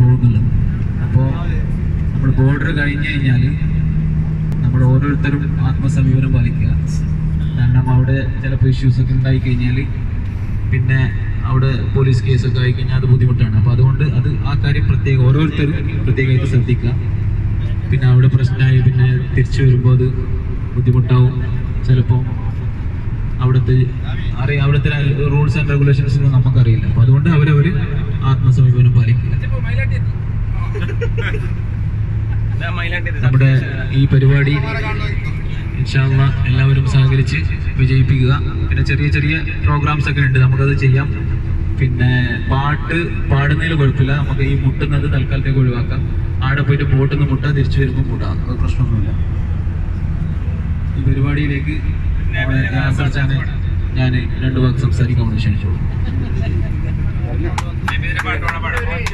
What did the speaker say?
പോകുന്നുള്ളത് അപ്പോൾ നമ്മൾ ബോർഡർ കഴിഞ്ഞു കഴിഞ്ഞാൽ നമ്മൾ ഓരോരുത്തരും ആത്മസമീപനം പാലിക്കുക കാരണം അവിടെ ചിലപ്പോൾ ഇഷ്യൂസ് ഒക്കെ ഉണ്ടായി കഴിഞ്ഞാൽ പിന്നെ അവിടെ പോലീസ് കേസൊക്കെ ആയി കഴിഞ്ഞാൽ അത് ബുദ്ധിമുട്ടാണ് അപ്പോൾ അതുകൊണ്ട് അത് ആ കാര്യം പ്രത്യേകം ഓരോരുത്തരും പ്രത്യേകമായിട്ട് ശ്രദ്ധിക്കുക പിന്നെ അവിടെ പ്രശ്നമായി പിന്നെ തിരിച്ചു വരുമ്പോൾ അത് ബുദ്ധിമുട്ടാവും ചിലപ്പോൾ അവിടുത്തെ അറിയാം അവിടുത്തെ റൂൾസ് ആൻഡ് റെഗുലേഷൻസ് ഒന്നും നമുക്കറിയില്ല അപ്പോൾ അതുകൊണ്ട് അവരവർ ആത്മസമീപനം പാലിക്കുക നമ്മുടെ ഈ പരിപാടി ഇൻഷാല്ല എല്ലാവരും സഹകരിച്ച് വിജയിപ്പിക്കുക പിന്നെ ചെറിയ ചെറിയ പ്രോഗ്രാംസ് ഒക്കെ ഉണ്ട് നമുക്കത് ചെയ്യാം പിന്നെ പാട്ട് പാടുന്നതിൽ കുഴപ്പമില്ല നമുക്ക് ഈ മുട്ടുന്നത് തൽക്കാലത്തേക്ക് ഒഴിവാക്കാം ആടെ പോയിട്ട് ബോട്ടിൽ നിന്ന് മുട്ടാ തിരിച്ചു വരുമ്പോൾ മുട്ടാം അത് പ്രശ്നമൊന്നുമില്ല ഈ പരിപാടിയിലേക്ക് നമ്മുടെ യാസർ ചാനെ ഞാൻ രണ്ടു വാക്ക് സംസാരിക്കാൻ വേണ്ടി ക്ഷണിച്ചോളൂ പാട്ട് പാടാം